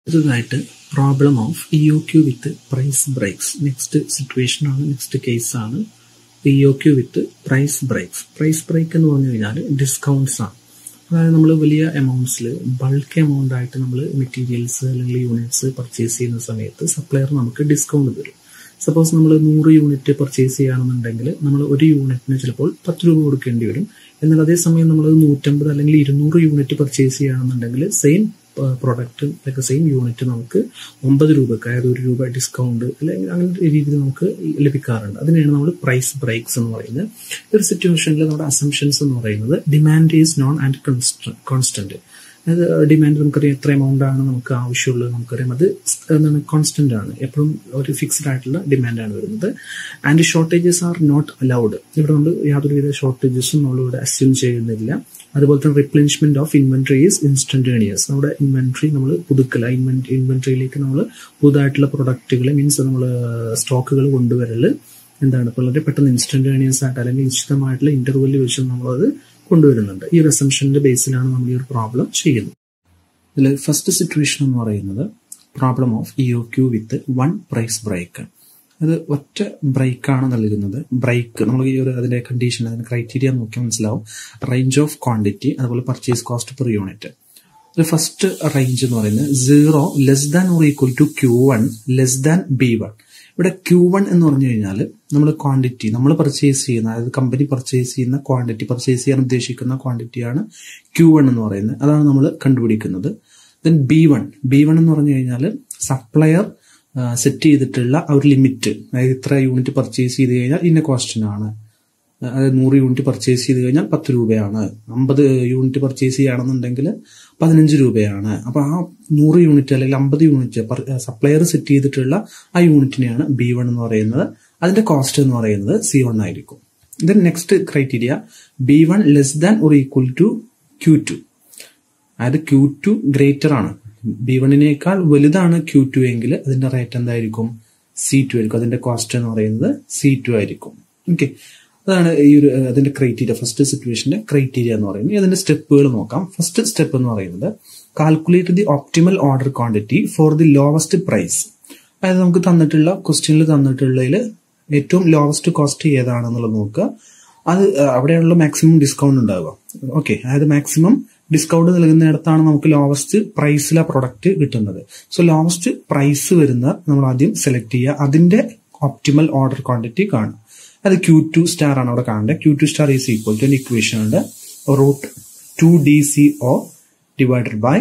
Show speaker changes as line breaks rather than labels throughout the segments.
അടുത്തതായിട്ട് problem of E O Q with price breaks next situation ആണ് next case ആണ് E O Q with price breaks price break എന്ന് പറഞ്ഞു കഴിഞ്ഞാൽ discounts ആണ് അതായത് നമ്മൾ വലിയ എമൗണ്ട്സിൽ ബൾക്ക് എമൗണ്ട് ആയിട്ട് നമ്മൾ മെറ്റീരിയൽസ് അല്ലെങ്കിൽ യൂണിറ്റ്സ് പർച്ചേസ് ചെയ്യുന്ന സമയത്ത് സപ്ലയർ നമുക്ക് ഡിസ്കൗണ്ട് തരും സപ്പോസ് നമ്മൾ നൂറ് യൂണിറ്റ് പർച്ചേസ് ചെയ്യുകയാണെന്നുണ്ടെങ്കിൽ നമ്മൾ ഒരു യൂണിറ്റിന് ചിലപ്പോൾ പത്ത് രൂപ കൊടുക്കേണ്ടി വരും എന്നാൽ അതേസമയം നമ്മൾ നൂറ്റമ്പത് അല്ലെങ്കിൽ ഇരുന്നൂറ് യൂണിറ്റ് പർച്ചേസ് ചെയ്യുകയാണെന്നുണ്ടെങ്കിൽ same product like same unit നമുക്ക് ഒമ്പത് രൂപക്ക് അതായത് ഒരു രൂപ ഡിസ്കൗണ്ട് അല്ലെങ്കിൽ അങ്ങനെ രീതിയിൽ നമുക്ക് ലഭിക്കാറുണ്ട് അതിനെയാണ് നമ്മൾ പ്രൈസ് ബ്രേക്സ് എന്ന് പറയുന്നത് ഈ ഒരു സിറ്റുവേഷനിൽ നമ്മുടെ അസംഷൻസ് എന്ന് പറയുന്നത് demand is known and constant അത് ഡിമാൻഡ് നമുക്കറിയാം എത്ര എമൗണ്ട് ആണ് നമുക്ക് ആവശ്യമുള്ളത് നമുക്കറിയാം അത് എന്താണ് കോൺസ്റ്റന്റ് ആണ് എപ്പോഴും ഒരു ഫിക്സ്ഡ് ആയിട്ടുള്ള ഡിമാൻഡാണ് വരുന്നത് and shortages are not allowed ഇവിടെ നമ്മൾ യാതൊരുവിധ ഷോർട്ടേജസും നമ്മളിവിടെ അസ്യൂം ചെയ്യുന്നില്ല അതുപോലെ തന്നെ replenishment of inventory is instantaneous നമ്മുടെ ഇൻവെന്ററി നമ്മൾ പുതുക്കല ഇൻവെന്ററിയിലേക്ക് നമ്മൾ പുതുതായിട്ടുള്ള പ്രൊഡക്റ്റുകൾ മീൻസ് നമ്മൾ സ്റ്റോക്കുകൾ കൊണ്ടുവരല് എന്താണ് വളരെ പെട്ടെന്ന് ഇൻസ്റ്റന്റേനിയസ് ആയിട്ട് അല്ലെങ്കിൽ നിശ്ചിതമായിട്ടുള്ള ഇന്റർവെല്ലിൽ വെച്ച് നമ്മളത് കൊണ്ടുവരുന്നുണ്ട് ഈ ഒരു അസംഷന്റെ ബേസിലാണ് നമ്മൾ ഈ ഒരു പ്രോബ്ലം ചെയ്യുന്നത് ഇതിൽ ഫസ്റ്റ് സിറ്റുവേഷൻ എന്ന് പറയുന്നത് problem of E O Q with one price break അത് ഒറ്റ ബ്രേക്കാണ് നൽകുന്നത് ബ്രേക്ക് നമ്മൾ ഈ ഒരു അതിന്റെ കണ്ടീഷൻ അതിന്റെ ക്രൈറ്റീരിയ നോക്കി മനസ്സിലാവും റേഞ്ച് ഓഫ് ക്വാണ്ടിറ്റി അതുപോലെ purchase cost per unit first range എന്ന് പറയുന്നത് zero less than or equal to Q one less than B one ഇവിടെ ക്യൂ വൺ എന്ന് പറഞ്ഞു കഴിഞ്ഞാൽ നമ്മൾ ക്വാണ്ടിറ്റി നമ്മൾ പർച്ചേസ് ചെയ്യുന്ന അതായത് കമ്പനി പർച്ചേസ് ചെയ്യുന്ന ക്വാണ്ടിറ്റി പർച്ചേസ് ചെയ്യാൻ ഉദ്ദേശിക്കുന്ന ക്വാണ്ടിറ്റിയാണ് ക്യൂ വൺ എന്ന് പറയുന്നത് അതാണ് നമ്മൾ കണ്ടുപിടിക്കുന്നത് then B one B one എന്ന് പറഞ്ഞു കഴിഞ്ഞാൽ സപ്ലയർ സെറ്റ് ചെയ്തിട്ടുള്ള ആ ഒരു ലിമിറ്റ് അതായത് ഇത്ര യൂണിറ്റ് പർച്ചേസ് ചെയ്ത് കഴിഞ്ഞാൽ ഇന്ന ക്വസ്റ്റ്യനാണ് അതായത് നൂറ് യൂണിറ്റ് പർച്ചേസ് ചെയ്ത് കഴിഞ്ഞാൽ പത്ത് രൂപയാണ് അമ്പത് യൂണിറ്റ് പർച്ചേസ് ചെയ്യുകയാണെന്നുണ്ടെങ്കിൽ പതിനഞ്ച് രൂപയാണ് അപ്പൊ ആ നൂറ് യൂണിറ്റ് അല്ലെങ്കിൽ അമ്പത് യൂണിറ്റ് സപ്ലയർ സെറ്റ് ചെയ്തിട്ടുള്ള ആ യൂണിറ്റിനെയാണ് ബി വൺ എന്ന് പറയുന്നത് അതിന്റെ കോസ്റ്റ് എന്ന് പറയുന്നത് സി വൺ ആയിരിക്കും then next criteria B one less than or equal to Q two അതായത് ക്യൂ ടു ഗ്രേറ്റർ ആണ് ബി വണ്ണിനേക്കാൾ വലുതാണ് ക്യൂ ടു എങ്കിൽ അതിന്റെ റേറ്റ് എന്തായിരിക്കും സി ടു ആയിരിക്കും അതിന്റെ കോസ്റ്റ് എന്ന് പറയുന്നത് സി ടു ആയിരിക്കും ഓക്കെ അതാണ് ഈ ഒരു അതിന്റെ ക്രൈറ്റീരിയ ഫസ്റ്റ് സിറ്റുവേഷന്റെ ക്രൈറ്റീരിയ എന്ന് പറയുന്നത് അതിന്റെ സ്റ്റെപ്പുകൾ നോക്കാം ഫസ്റ്റ് സ്റ്റെപ്പ് എന്ന് പറയുന്നത് calculate the optimal order quantity for the lowest price അതായത് നമുക്ക് തന്നിട്ടുള്ള ക്വസ്റ്റ്യനിൽ തന്നിട്ടുള്ളതിൽ ഏറ്റവും ലോവസ്റ്റ് കോസ്റ്റ് ഏതാണെന്നുള്ളത് നോക്കുക അത് അവിടെയുള്ള മാക്സിമം ഡിസ്കൗണ്ട് ഉണ്ടാവുക ഓക്കെ അതായത് മാക്സിമം ഡിസ്കൗണ്ട് നൽകുന്നിടത്താണ് നമുക്ക് ലോവസ്റ്റ് പ്രൈസിലെ പ്രൊഡക്റ്റ് കിട്ടുന്നത് സോ ലോവസ്റ്റ് പ്രൈസ് വരുന്ന നമ്മൾ ആദ്യം സെലക്ട് ചെയ്യുക അതിന്റെ ഓപ്റ്റിമൽ ഓർഡർ ക്വാണ്ടിറ്റി കാണും അത് ക്യൂ ടു സ്റ്റാർ ആണ് അവിടെ കാണേണ്ടത് Q two star is equal to equation ഉണ്ട് root two D C O divided by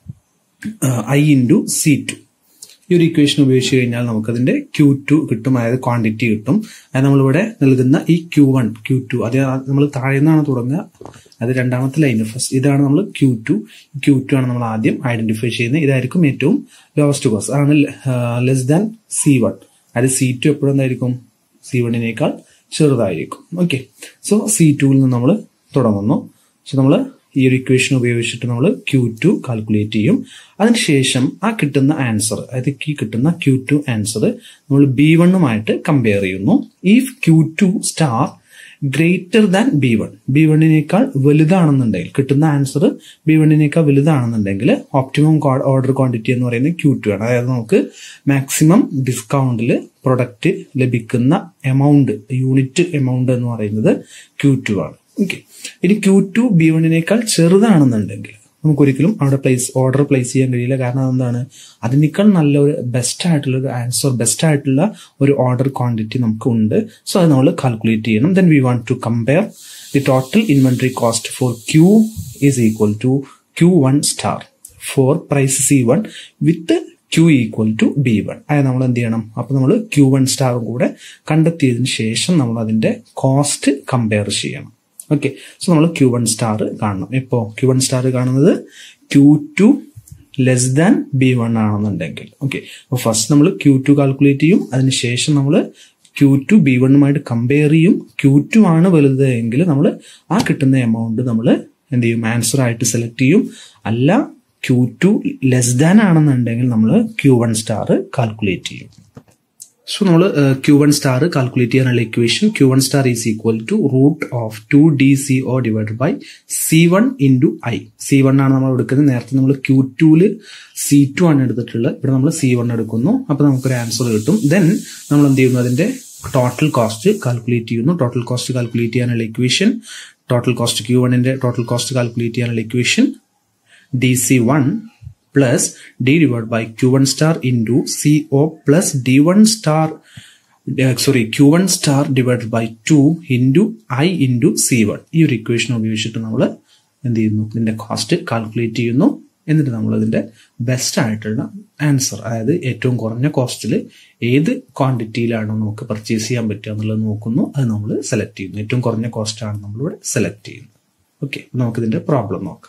I into C two ഈ ഒരു ഇക്വേഷൻ ഉപയോഗിച്ച് കഴിഞ്ഞാൽ നമുക്കതിന്റെ ക്യൂ ടു കിട്ടും അതായത് ക്വാണ്ടിറ്റി കിട്ടും അത് നമ്മളിവിടെ നൽകുന്ന ഈ ക്യൂ വൺ ക്യൂ ടു അത് നമ്മൾ താഴെ നിന്നാണ് തുടങ്ങുക അത് രണ്ടാമത്തെ ലൈൻ ഫസ്റ്റ് ഇതാണ് നമ്മൾ ക്യൂ ടു ക്യൂ ടു ആണ് നമ്മൾ ആദ്യം ഐഡന്റിഫൈ ചെയ്യുന്നത് ഇതായിരിക്കും ഏറ്റവും ലോവസ്റ്റ് കോസ്റ്റ് അതാണ് ലെസ് ദാൻ സി വൺ അതായത് സി ടു എപ്പോഴും എന്തായിരിക്കും സി വണ്ണിനേക്കാൾ ചെറുതായിരിക്കും ഓക്കെ സോ സി ടുവിൽ നിന്ന് നമ്മൾ തുടങ്ങുന്നു സോ നമ്മൾ ഈ ഒരു ഇക്വേഷൻ ഉപയോഗിച്ചിട്ട് നമ്മൾ ക്യൂ ടു കാൽക്കുലേറ്റ് ചെയ്യും അതിനുശേഷം ആ കിട്ടുന്ന ആൻസർ അതായത് ഈ കിട്ടുന്ന ക്യൂ ടു ആൻസർ നമ്മൾ ബി വണ്ണുമായിട്ട് കമ്പയർ ചെയ്യുന്നു if Q two star greater than B one B വണ്ണിനേക്കാൾ വലുതാണെന്നുണ്ടെങ്കിൽ കിട്ടുന്ന ആൻസർ ബി വണ്ണിനേക്കാൾ വലുതാണെന്നുണ്ടെങ്കിൽ ഓപ്റ്റിമം ഓർഡർ ക്വാണ്ടിറ്റി എന്ന് പറയുന്നത് ക്യൂ ടു ആണ് അതായത് നമുക്ക് മാക്സിമം ഡിസ്കൗണ്ടിൽ പ്രൊഡക്റ്റ് ലഭിക്കുന്ന എമൗണ്ട് യൂണിറ്റ് എമൗണ്ട് എന്ന് പറയുന്നത് ക്യൂ ടു ആണ് ഓക്കെ ഇനി ക്യൂ ടു ബി വണ്ണിനേക്കാൾ ചെറുതാണെന്നുണ്ടെങ്കിൽ നമുക്കൊരിക്കലും അവിടെ പ്ലേസ് ഓർഡർ പ്ലേസ് ചെയ്യാൻ കഴിയില്ല കാരണം അതെന്താണ് അതിനേക്കാൾ നല്ല ഒരു ബെസ്റ്റ് ആയിട്ടുള്ള ഒരു ആൻസർ ബെസ്റ്റ് ആയിട്ടുള്ള ഒരു ഓർഡർ ക്വാണ്ടിറ്റി നമുക്ക് ഉണ്ട് സോ അത് നമ്മൾ കാൽക്കുലേറ്റ് ചെയ്യണം then we want to compare the total inventory cost for Q is equal to Q one star for price C one with Q equal to B one അതായത് നമ്മൾ എന്ത് ചെയ്യണം അപ്പൊ നമ്മൾ ക്യൂ വൺ സ്റ്റാറും കൂടെ കണ്ടെത്തിയതിനു ശേഷം നമ്മൾ അതിന്റെ കോസ്റ്റ് കമ്പയർ ചെയ്യണം ഓക്കെ സോ നമ്മൾ ക്യൂ വൺ സ്റ്റാർ കാണണം എപ്പോ ക്യൂ വൺ സ്റ്റാർ കാണുന്നത് Q two less than B one ആണെന്നുണ്ടെങ്കിൽ ഓക്കെ അപ്പൊ ഫസ്റ്റ് നമ്മൾ ക്യൂ ടു കാൽക്കുലേറ്റ് ചെയ്യും അതിനുശേഷം നമ്മൾ ക്യൂ ടു ബി വണ്ണുമായിട്ട് കമ്പയർ ചെയ്യും ക്യൂ ടു ആണ് വലുത് എങ്കിൽ നമ്മൾ ആ കിട്ടുന്ന എമൗണ്ട് നമ്മൾ എന്ത് ചെയ്യും ആൻസർ ആയിട്ട് സെലക്ട് ചെയ്യും അല്ല ക്യൂ ടു ലെസ് ദാൻ ആണെന്നുണ്ടെങ്കിൽ നമ്മൾ ക്യൂ വൺ സ്റ്റാർ കാൽക്കുലേറ്റ് ചെയ്യും സോ നമ്മൾ ക്യൂ വൺ സ്റ്റാർ കാൽക്കുലേറ്റ് ചെയ്യാനുള്ള equation Q one star is equal to root of two D C O divide by C one into I C one ആണ് നമ്മൾ എടുക്കുന്നത് നേരത്തെ നമ്മൾ ക്യൂ ടുവില് സി ടു ആണ് എടുത്തിട്ടുള്ളത് ഇവിടെ നമ്മൾ സി വൺ എടുക്കുന്നു അപ്പൊ നമുക്കൊരു ആൻസർ കിട്ടും ദെൻ നമ്മൾ എന്ത് ചെയ്യുന്നു അതിന്റെ ടോട്ടൽ കോസ്റ്റ് കാൽക്കുലേറ്റ് ചെയ്യുന്നു ടോട്ടൽ കോസ്റ്റ് കാൽക്കുലേറ്റ് ചെയ്യാനുള്ള ഇക്വേഷൻ ടോട്ടൽ കോസ്റ്റ് ക്യൂ വണ്ണിന്റെ ടോട്ടൽ കോസ്റ്റ് കാൽക്കുലേറ്റ് ചെയ്യാനുള്ള equation D C one plus D divide by Q one star into C O plus D one star sorry Q one star divide by two into I into C one ഈ ഒരു equation ഉപയോഗിച്ചിട്ട് നമ്മൾ എന്ത് ചെയ്യുന്നു ഇതിന്റെ cost calculate ചെയ്യുന്നു എന്നിട്ട് നമ്മൾ ഇതിന്റെ ബെസ്റ്റ് ആയിട്ടുള്ള ആൻസർ അതായത് ഏറ്റവും കുറഞ്ഞ കോസ്റ്റിൽ ഏത് ക്വാണ്ടിറ്റിയിലാണോ നമുക്ക് പർച്ചേസ് ചെയ്യാൻ പറ്റുക എന്നുള്ളത് നോക്കുന്നു അത് നമ്മൾ സെലക്ട് ചെയ്യുന്നു ഏറ്റവും കുറഞ്ഞ കോസ്റ്റ് ആണ് നമ്മളിവിടെ സെലക്ട് ചെയ്യുന്നത് ഓക്കെ നമുക്കിതിന്റെ പ്രോബ്ലം നോക്കാം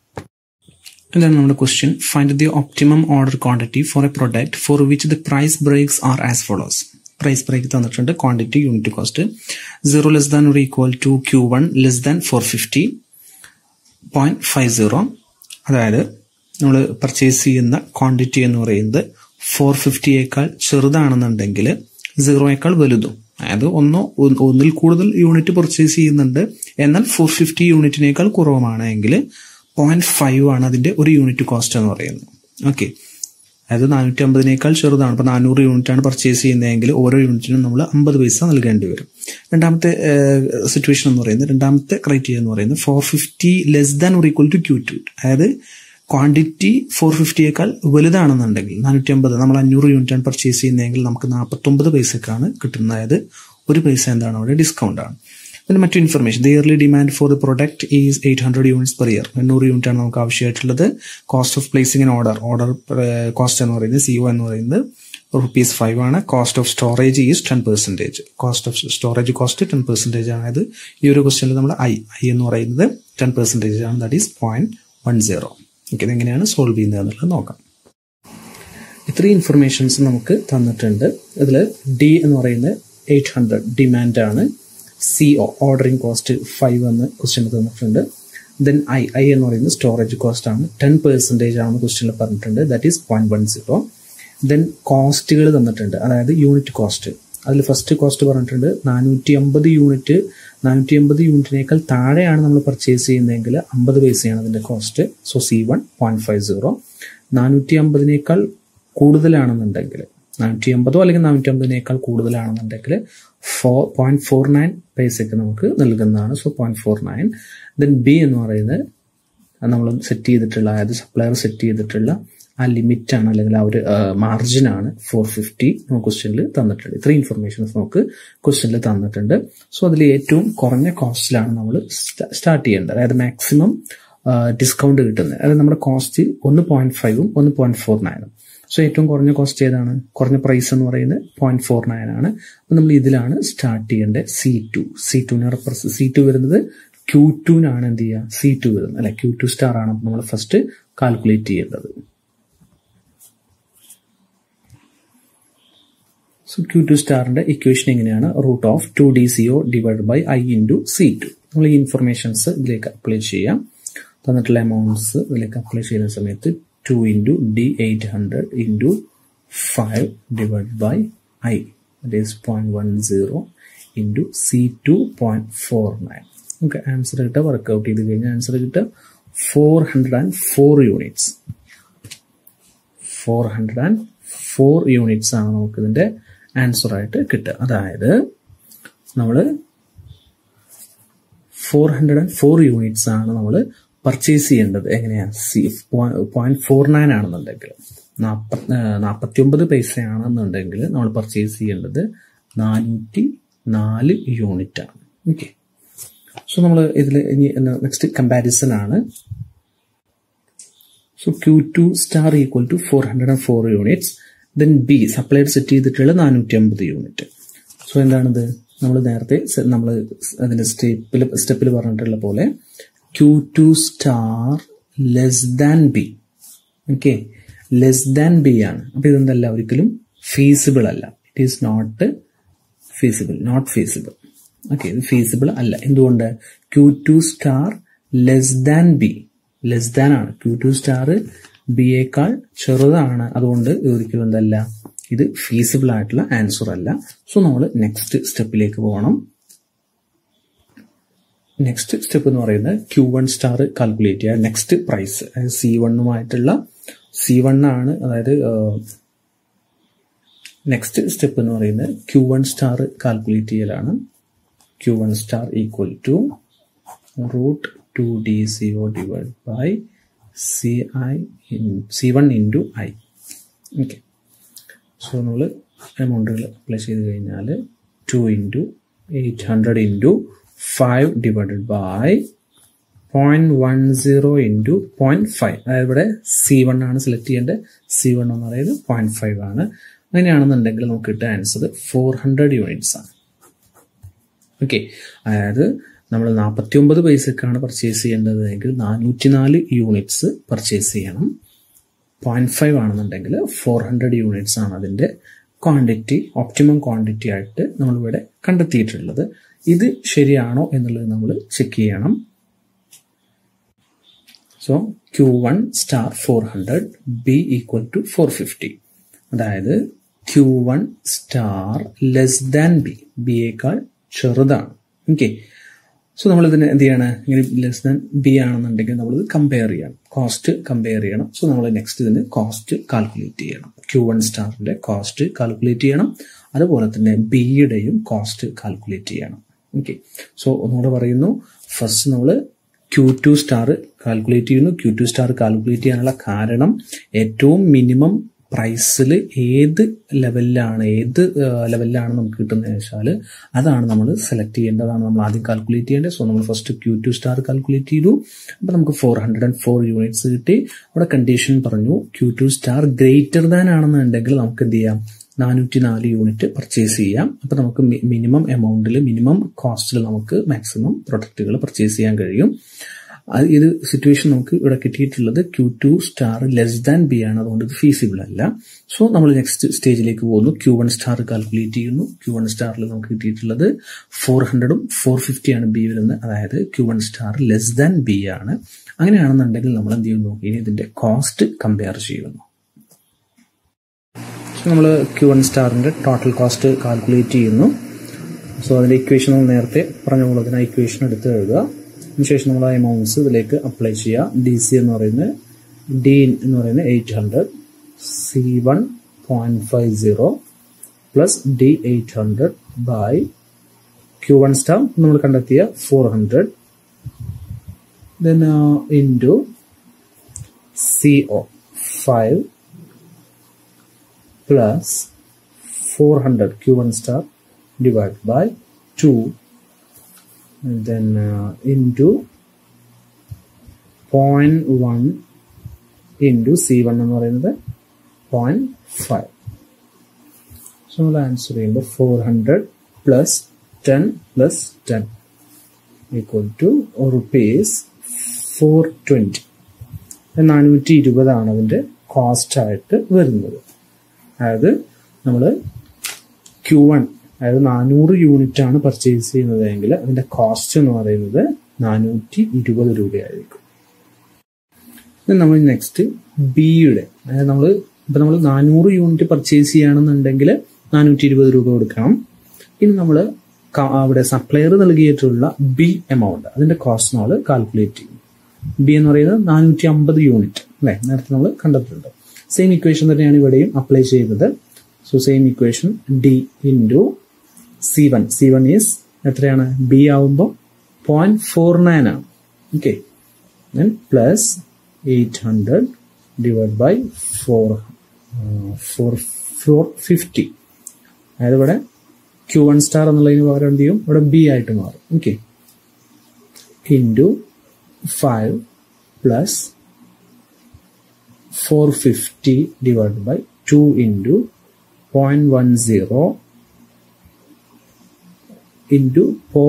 എന്താണ് നമ്മുടെ question find the optimum order quantity for a product for which the price breaks are as follows price break തന്നിട്ടുണ്ട് quantity unit cost zero less than or equal to Q one less than four fifty point five zero അതായത് നമ്മൾ purchase ചെയ്യുന്ന quantity എന്ന് പറയുന്നത് four ഫിഫ്റ്റിയേക്കാൾ ചെറുതാണെന്നുണ്ടെങ്കിൽ സീറോയേക്കാൾ വലുതും അതായത് ഒന്നോ ഒന്നിൽ കൂടുതൽ യൂണിറ്റ് പർച്ചേസ് ചെയ്യുന്നുണ്ട് എന്നാൽ ഫോർ ഫിഫ്റ്റി യൂണിറ്റിനേക്കാൾ കുറവുമാണെങ്കിൽ പോയിന്റ് ഫൈവ് ആണ് അതിന്റെ ഒരു യൂണിറ്റ് കോസ്റ്റ് എന്ന് പറയുന്നത് ഓക്കെ അതായത് നാനൂറ്റി അമ്പതിനേക്കാൾ ചെറുതാണ് ഇപ്പൊ നാനൂറ് യൂണിറ്റ് ആണ് പർച്ചേസ് ചെയ്യുന്നതെങ്കിൽ ഓരോ യൂണിറ്റിനും നമ്മൾ അമ്പത് പൈസ നൽകേണ്ടി വരും രണ്ടാമത്തെ സിറ്റുവേഷൻ എന്ന് പറയുന്നത് രണ്ടാമത്തെ ക്രൈറ്റീരിയ എന്ന് പറയുന്നത് four fifty less than or equal to Q two അതായത് ക്വാണ്ടിറ്റി ഫോർ ഫിഫ്റ്റിയേക്കാൾ വലുതാണെന്നുണ്ടെങ്കിൽ നാനൂറ്റി അമ്പത് നമ്മൾ അഞ്ഞൂറ് യൂണിറ്റ് ആണ് പർച്ചേസ് ചെയ്യുന്നതെങ്കിൽ നമുക്ക് നാൽപ്പത്തൊമ്പത് പൈസക്കാണ് കിട്ടുന്നത് അതായത് ഒരു പൈസ എന്താണ് അവിടെ ഡിസ്കൗണ്ട് ആണ് പിന്നെ മറ്റു information the yearly demand for the product is eight hundred units per year എണ്ണൂറ് യൂണിറ്റ് ആണ് നമുക്ക് ആവശ്യമായിട്ടുള്ളത് cost of placing in order order cost എന്ന് പറയുന്നത് സിഒ എന്ന് പറയുന്നത് റുപ്പീസ് ഫൈവ് ആണ് cost of storage is ten percentage cost of storage cost ten percentage ആണ് ഈ ഒരു ക്വസ്റ്റ്യനിൽ നമ്മൾ ഐ ഐ എന്ന് പറയുന്നത് ടെൻ പെർസെൻറ്റേജ് ആണ് that is point one zero okay ഇതെങ്ങനെയാണ് സോൾവ് ചെയ്യുന്നത് എന്നുള്ളത് നോക്കാം ഇത്രയും ഇൻഫർമേഷൻസ് നമുക്ക് തന്നിട്ടുണ്ട് ഇതിൽ ഡി എന്ന് പറയുന്നത് എയ്റ്റ് ഹൺഡ്രഡ് ഡിമാൻഡ് ആണ് C O ordering cost five എന്ന് ക്വസ്റ്റ്യൻ തന്നിട്ടുണ്ട് ദെൻ ഐ ഐ എന്ന് പറയുന്നത് സ്റ്റോറേജ് കോസ്റ്റ് ആണ് ടെൻ പെർസെൻറ്റേജ് ആണെന്ന് ക്വസ്റ്റ്യനിൽ പറഞ്ഞിട്ടുണ്ട് that is point one zero then കോസ്റ്റുകൾ തന്നിട്ടുണ്ട് അതായത് യൂണിറ്റ് കോസ്റ്റ് അതിൽ ഫസ്റ്റ് കോസ്റ്റ് പറഞ്ഞിട്ടുണ്ട് നാനൂറ്റി അമ്പത് യൂണിറ്റ് നാനൂറ്റി അമ്പത് യൂണിറ്റിനേക്കാൾ താഴെയാണ് നമ്മൾ പർച്ചേസ് ചെയ്യുന്നതെങ്കിൽ അമ്പത് പൈസയാണ് അതിന്റെ cost so C one point five zero നാനൂറ്റി അമ്പതിനേക്കാൾ കൂടുതലാണെന്നുണ്ടെങ്കിൽ നാനൂറ്റി അമ്പതോ അല്ലെങ്കിൽ നാനൂറ്റി അമ്പതിനേക്കാൾ കൂടുതലാണെന്നുണ്ടെങ്കിൽ ഫോർ പോയിന്റ് ഫോർ നയൻ പൈസയ്ക്ക് നമുക്ക് നൽകുന്നതാണ് so point four nine then B എന്ന് പറയുന്നത് നമ്മൾ സെറ്റ് ചെയ്തിട്ടുള്ള അതായത് സപ്ലയർ സെറ്റ് ചെയ്തിട്ടുള്ള ആ ലിമിറ്റ് ആണ് അല്ലെങ്കിൽ ആ ഒരു മാർജിൻ ആണ് ഫോർ ഫിഫ്റ്റി ക്വസ്റ്റ്യനിൽ തന്നിട്ടുണ്ട് ഇത്രയും ഇൻഫർമേഷൻസ് നമുക്ക് ക്വസ്റ്റ്യനിൽ തന്നിട്ടുണ്ട് സോ അതിൽ ഏറ്റവും കുറഞ്ഞ കോസ്റ്റിലാണ് നമ്മൾ സ്റ്റാർട്ട് ചെയ്യേണ്ടത് അതായത് മാക്സിമം ഡിസ്കൗണ്ട് കിട്ടുന്നത് അതായത് നമ്മുടെ കോസ്റ്റ് ഒന്ന് പോയിന്റ് ഫൈവും ഒന്ന് പോയിന്റ് ഫോർ നയനും സോ ഏറ്റവും കുറഞ്ഞ കോസ്റ്റ് ഏതാണ് കുറഞ്ഞ പ്രൈസ് എന്ന് പറയുന്നത് പോയിന്റ് ഫോർ നയൻ ആണ് അപ്പൊ നമ്മൾ ഇതിലാണ് സ്റ്റാർട്ട് ചെയ്യേണ്ടത് സി ടു സി ടുവിനെ റെപ്രസ് സി ടു വരുന്നത് ക്യൂ ടുവിനാണ് എന്ത് ചെയ്യുക സി ടു വരുന്നത് അല്ലെ ക്യൂ ടു സ്റ്റാർ ആണ് നമ്മൾ ഫസ്റ്റ് കാൽക്കുലേറ്റ് ചെയ്യേണ്ടത് സോ ക്യൂ ടു സ്റ്റാറിന്റെ ഇക്വേഷൻ എങ്ങനെയാണ് root of two D C O divide by I into C two നമ്മൾ ഈ ഇൻഫർമേഷൻസ് ഇതിലേക്ക് അപ്ലൈ ചെയ്യാം തന്നിട്ടുള്ള എമൗണ്ട്സ് ഇതിലേക്ക് അപ്ലൈ ചെയ്യുന്ന സമയത്ത് two into D eight hundred into five divide by I that is point one zero into C two point four nine നമുക്ക് answer കിട്ടുക വർക്ക്ഔട്ട് ചെയ്ത് കഴിഞ്ഞാൽ ആൻസർ കിട്ടുക four hundred and four units four hundred and four units ആണ് നമുക്ക് ഇതിന്റെ answer ആയിട്ട് കിട്ടുക അതായത് നമ്മൾ four hundred and four units ആണ് നമ്മൾ പർച്ചേസ് ചെയ്യേണ്ടത് എങ്ങനെയാ സി പോയിന്റ് ഫോർ നയൻ ആണെന്നുണ്ടെങ്കിൽ നാൽപ്പത്തി ഒമ്പത് പൈസയാണെന്നുണ്ടെങ്കിൽ നമ്മൾ പർച്ചേസ് ചെയ്യേണ്ടത് നാനൂറ്റി നാല് യൂണിറ്റ് ആണ് ഓക്കെ സോ നമ്മൾ ഇതിൽ ഇനി നെക്സ്റ്റ് കമ്പാരിസൺ ആണ് so Q two star equal to four hundred and four units then B supplied set ചെയ്തിട്ടുള്ള നാനൂറ്റി അമ്പത് യൂണിറ്റ് സോ എന്താണിത് നമ്മൾ നേരത്തെ നമ്മൾ അതിന്റെ സ്റ്റെപ്പിൽ സ്റ്റെപ്പിൽ പറഞ്ഞിട്ടുള്ള പോലെ Q two star less than B okay less than B ആണ് അപ്പൊ ഇതെന്തല്ല ഒരിക്കലും ഫീസിബിൾ അല്ല it is not feasible not feasible okay ഇത് ഫീസിബിൾ അല്ല എന്തുകൊണ്ട് Q two star less than B less than ആണ് ക്യൂ ടു സ്റ്റാർ ബിയേക്കാൾ ചെറുതാണ് അതുകൊണ്ട് ഇത് ഒരിക്കലും എന്തല്ല ഇത് ഫീസിബിൾ ആയിട്ടുള്ള ആൻസർ അല്ല സോ നമ്മൾ നെക്സ്റ്റ് സ്റ്റെപ്പിലേക്ക് പോകണം നെക്സ്റ്റ് സ്റ്റെപ്പ് എന്ന് പറയുന്നത് ക്യൂ വൺ സ്റ്റാർ കാൽക്കുലേറ്റ് ചെയ്യുക നെക്സ്റ്റ് പ്രൈസ് അതായത് സി വണ്ണുമായിട്ടുള്ള സി വൺ ആണ് അതായത് നെക്സ്റ്റ് സ്റ്റെപ്പ് എന്ന് പറയുന്നത് ക്യൂ വൺ സ്റ്റാർ കാൽക്കുലേറ്റ് ചെയ്യലാണ് Q one star equal to root two D C O divide by C I in C one into I okay so നമ്മൾ എമൗണ്ടുകൾ apply ചെയ്ത് കഴിഞ്ഞാൽ two into eight hundred into five divided by point one zero into point five അതായത് ഇവിടെ C one ആണ് select ചെയ്യേണ്ടത് C one എന്ന് പറയുന്നത് പോയിന്റ് ഫൈവ് ആണ് അങ്ങനെയാണെന്നുണ്ടെങ്കിൽ നമുക്ക് കിട്ടുക ആൻസർ ഫോർ ഹൺഡ്രഡ് യൂണിറ്റ്സ് ആണ് ഓക്കെ അതായത് നമ്മൾ നാൽപ്പത്തി ഒമ്പത് പൈസക്കാണ് പർച്ചേസ് ചെയ്യേണ്ടത് എങ്കിൽ നാനൂറ്റി നാല് യൂണിറ്റ്സ് പർച്ചേസ് ചെയ്യണം പോയിന്റ് ഫൈവ് ആണെന്നുണ്ടെങ്കിൽ ഫോർ ഹൺഡ്രഡ് യൂണിറ്റ്സ് ആണ് അതിൻ്റെ ക്വാണ്ടിറ്റി ഓപ്റ്റിമം ക്വാണ്ടിറ്റി ആയിട്ട് നമ്മളിവിടെ കണ്ടെത്തിയിട്ടുള്ളത് ഇത് ശരിയാണോ എന്നുള്ളത് നമ്മൾ ചെക്ക് ചെയ്യണം so Q one star four hundred B equal to four fifty അതായത് Q one star less than B ബിയേക്കാൾ ചെറുതാണ് ഓക്കെ സോ നമ്മൾ ഇതിന് എന്ത് ചെയ്യണം ഇങ്ങനെ ലെസ് ദാൻ ബി ആണെന്നുണ്ടെങ്കിൽ നമ്മൾ ഇത് കമ്പയർ ചെയ്യണം കോസ്റ്റ് കമ്പയർ ചെയ്യണം സോ നമ്മൾ നെക്സ്റ്റ് ഇതിന് കോസ്റ്റ് കാൽക്കുലേറ്റ് ചെയ്യണം ക്യൂ വൺ സ്റ്റാറിന്റെ കോസ്റ്റ് കാൽക്കുലേറ്റ് ചെയ്യണം അതുപോലെ തന്നെ ബിയുടെയും കോസ്റ്റ് കാൽക്കുലേറ്റ് ചെയ്യണം ഓക്കെ സോ ഒന്നുകൂടെ പറയുന്നു ഫസ്റ്റ് നമ്മൾ ക്യൂ ടു സ്റ്റാർ കാൽക്കുലേറ്റ് ചെയ്യുന്നു ക്യൂ ടു സ്റ്റാർ കാൽക്കുലേറ്റ് ചെയ്യാനുള്ള കാരണം ഏറ്റവും മിനിമം പ്രൈസിൽ ഏത് ലെവലിലാണ് ഏത് ലെവലിലാണ് നമുക്ക് കിട്ടുന്നത് വെച്ചാൽ അതാണ് നമ്മൾ സെലക്ട് ചെയ്യേണ്ടതാണ് നമ്മൾ ആദ്യം കാൽക്കുലേറ്റ് ചെയ്യേണ്ടത് സോ നമ്മൾ first Q two star calculate ചെയ്തു അപ്പോൾ നമുക്ക് four hundred and four units കിട്ടി അവിടെ കണ്ടീഷൻ പറഞ്ഞു Q two star greater than ആണെന്നുണ്ടെങ്കിൽ നമുക്ക് എന്ത് ചെയ്യാം നാനൂറ്റി നാല് യൂണിറ്റ് പർച്ചേസ് ചെയ്യാം അപ്പോൾ നമുക്ക് മിനിമം എമൗണ്ടിൽ മിനിമം കോസ്റ്റിൽ നമുക്ക് മാക്സിമം പ്രൊഡക്റ്റുകൾ പർച്ചേസ് ചെയ്യാൻ കഴിയും ഇത് സിറ്റുവേഷൻ നമുക്ക് ഇവിടെ കിട്ടിയിട്ടുള്ളത് Q two star less than B ആണ് അതുകൊണ്ട് ഇത് ഫീസിബിൾ അല്ല സോ നമ്മൾ നെക്സ്റ്റ് സ്റ്റേജിലേക്ക് പോകുന്നു ക്യൂ വൺ സ്റ്റാർ കാൽക്കുലേറ്റ് ചെയ്യുന്നു ക്യൂ വൺ സ്റ്റാറിൽ നമുക്ക് കിട്ടിയിട്ടുള്ളത് ഫോർ ഹൺഡ്രഡും ഫോർ ഫിഫ്റ്റിയാണ് ബി വരുന്നത് അതായത് Q one star less than B ആണ് അങ്ങനെയാണെന്നുണ്ടെങ്കിൽ നമ്മൾ എന്ത് ചെയ്യുന്നു ഇനി ഇതിന്റെ കോസ്റ്റ് കമ്പയർ ചെയ്യുന്നു നമ്മൾ ക്യൂ വൺ സ്റ്റാറിന്റെ ടോട്ടൽ കോസ്റ്റ് കാൽക്കുലേറ്റ് ചെയ്യുന്നു സോ അതിന്റെ ഇക്വേഷൻ നമ്മൾ നേരത്തെ പറഞ്ഞ പോലെ തന്നെ ഇക്വേഷൻ എടുത്ത് എഴുതുക അതിനുശേഷം നമ്മൾ ആ എമൗണ്ട്സ് ഇതിലേക്ക് അപ്ലൈ ചെയ്യുക ഡി സി എന്ന് പറയുന്നത് ഡി എന്ന് പറയുന്നത് eight hundred C one point five zero plus D eight hundred by Q one star നമ്മൾ കണ്ടെത്തിയ four hundred then into C O five plus 400 q1 star divided by 2 and then uh, into 0.1 into c1 എന്ന് പറയുന്നത് 0.5 so നമ്മൾ answer ചെയ്യുമ്പോൾ four hundred plus ten plus ten equal to rupees four twenty നാനൂറ്റി ഇരുപതാണ് അതിൻ്റെ cost ആയിട്ട് വരുന്നത് അതായത് നമ്മൾ ക്യൂ വൺ അതായത് നാനൂറ് യൂണിറ്റ് ആണ് പർച്ചേസ് ചെയ്യുന്നതെങ്കിൽ അതിന്റെ കോസ്റ്റ് എന്ന് പറയുന്നത് നാനൂറ്റി ഇരുപത് രൂപയായിരിക്കും നമ്മൾ നെക്സ്റ്റ് ബിയുടെ അതായത് നമ്മൾ ഇപ്പൊ നമ്മൾ നാനൂറ് യൂണിറ്റ് പർച്ചേസ് ചെയ്യുകയാണെന്നുണ്ടെങ്കിൽ നാനൂറ്റി ഇരുപത് രൂപ കൊടുക്കണം ഇനി നമ്മൾ അവിടെ സപ്ലയർ നൽകിയിട്ടുള്ള ബി എമൗണ്ട് അതിന്റെ കോസ്റ്റ് നമ്മൾ കാൽക്കുലേറ്റ് ചെയ്യും ബി എന്ന് പറയുന്നത് നാനൂറ്റി അമ്പത് യൂണിറ്റ് അല്ലെ നേരത്തെ നമ്മൾ കണ്ടിട്ടുണ്ട് സെയിം ഇക്വേഷൻ തന്നെയാണ് ഇവിടെയും അപ്ലൈ ചെയ്തത് so same equation D into C one C one is എത്രയാണ് ബി ആവുമ്പോൾ പോയിന്റ് ഫോർ നയൻ ആണ് okay then plus eight hundred divide by four four four fifty അതായത് ഇവിടെ ക്യൂ വൺ സ്റ്റാർ എന്നുള്ളതിന് പകരം എന്ത് ചെയ്യും ഇവിടെ ബി ആയിട്ട് മാറും okay into five plus 450 divided by 2 into 0.10 into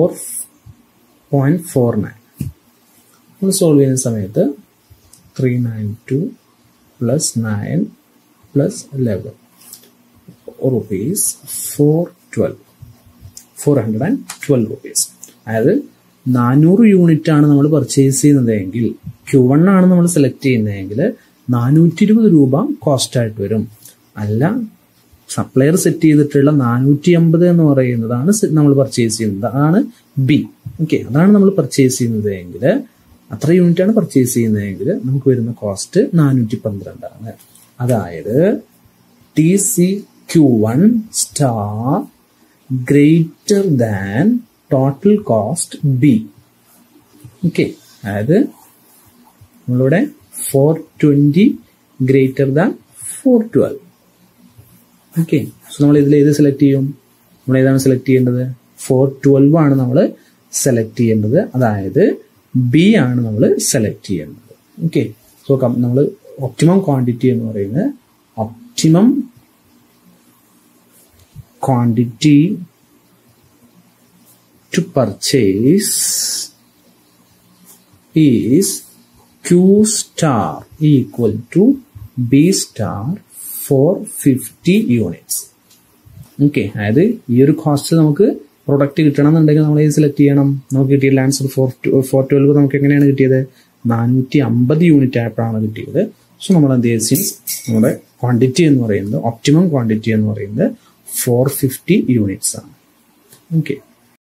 4.49 നമ്മൾ സോൾവ് ചെയ്യുന്ന സമയത്ത് three nine two plus nine plus eleven rupees four twelve four hundred and twelve rupees അതായത് നാനൂറ് യൂണിറ്റ് ആണ് നമ്മൾ പർച്ചേസ് ചെയ്യുന്നതെങ്കിൽ ക്യൂ വൺ ആണ് നമ്മൾ സെലക്ട് ചെയ്യുന്നതെങ്കിൽ നാനൂറ്റി ഇരുപത് രൂപ കോസ്റ്റ് ആയിട്ട് വരും അല്ല സപ്ലയർ സെറ്റ് ചെയ്തിട്ടുള്ള നാനൂറ്റി അമ്പത് എന്ന് പറയുന്നതാണ് നമ്മൾ പർച്ചേസ് ചെയ്യുന്നത് അതാണ് ബി ഓക്കെ അതാണ് നമ്മൾ പർച്ചേസ് ചെയ്യുന്നത് എങ്കിൽ അത്ര യൂണിറ്റ് ആണ് പർച്ചേസ് ചെയ്യുന്നതെങ്കിൽ നമുക്ക് വരുന്ന കോസ്റ്റ് നാനൂറ്റി പന്ത്രണ്ടാണ് അതായത് T C Q one star greater than total cost B okay അതായത് നമ്മളിവിടെ four twenty greater than four twelve okay so നമ്മൾ ഇതിൽ ഏത് സെലക്ട് ചെയ്യും നമ്മൾ ഏതാണ് സെലക്ട് ചെയ്യേണ്ടത് ഫോർ ട്വൽവ് ആണ് നമ്മൾ സെലക്ട് ചെയ്യേണ്ടത് അതായത് ബി ആണ് നമ്മൾ സെലക്ട് ചെയ്യേണ്ടത് ഓക്കെ സോ നമ്മൾ ഒപ്റ്റിമം ക്വാണ്ടിറ്റി എന്ന് പറയുന്നത് optimum quantity to purchase is Q star equal to B star four fifty units okay അതായത് ഈ ഒരു കോസ്റ്റ് നമുക്ക് പ്രൊഡക്റ്റ് കിട്ടണം എന്നുണ്ടെങ്കിൽ നമ്മൾ ഏത് സെലക്ട് ചെയ്യണം നമുക്ക് കിട്ടിയ ആൻസർ ഫോർ ഫോർ ട്വൽവ് നമുക്ക് എങ്ങനെയാണ് കിട്ടിയത് നാനൂറ്റി അമ്പത് യൂണിറ്റ് ആയപ്പോഴാണ് കിട്ടിയത് സോ നമ്മൾ എന്ത് ചെയ്യും നമ്മുടെ ക്വാണ്ടിറ്റി എന്ന് പറയുന്നത് ഒപ്റ്റിമം ക്വാണ്ടിറ്റി എന്ന് പറയുന്നത് ഫോർ ഫിഫ്റ്റി യൂണിറ്റ്സ് ആണ് ഓക്കെ